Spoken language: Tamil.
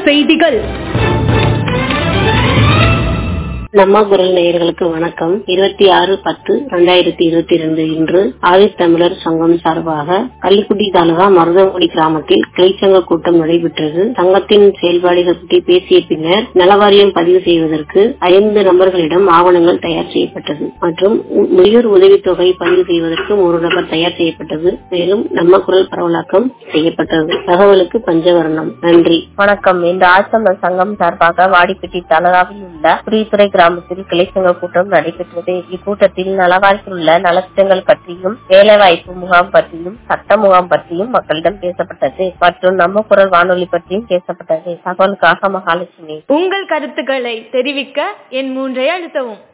செய்திகள் நம்ம குரல் நேயர்களுக்கு வணக்கம் இருபத்தி ஆறு பத்து ரெண்டாயிரத்தி இருபத்தி இரண்டு இன்று ஆதித்தமிழர் சங்கம் சார்பாக கள்ளிக்குடி தாலுகா மருதங்குடி கிராமத்தில் கிளைச்சங்க கூட்டம் நடைபெற்றது சங்கத்தின் செயல்பாடுகள் பற்றி பேசிய பின்னர் நலவாரியம் பதிவு செய்வதற்கு ஐந்து நபர்களிடம் ஆவணங்கள் தயார் செய்யப்பட்டது மற்றும் முதியோர் உதவித்தொகை பதிவு செய்வதற்கு ஒரு நபர் தயார் செய்யப்பட்டது மேலும் நம்ம குரல் பரவலாக்கம் செய்யப்பட்டது தகவலுக்கு பஞ்சவர்ணம் நன்றி வணக்கம் இந்த ஆச்சமர் சங்கம் சார்பாக வாடிப்பட்டி தலகாவில் உள்ள புரியத்துறை கிராமத்தில் கிளைச்சங்க கூட்டம் நடைபெற்றது இக்கூட்டத்தில் நலவாரியில் உள்ள நலத்திட்டங்கள் பற்றியும் வேலைவாய்ப்பு முகாம் பற்றியும் சட்ட முகாம் பற்றியும் மக்களிடம் பேசப்பட்டது மற்றும் நம்ம குரல் வானொலி பற்றியும் பேசப்பட்டது தகவலுக்காக மகாலட்சுமி உங்கள் கருத்துக்களை தெரிவிக்க என் மூன்றை அழுத்தவும்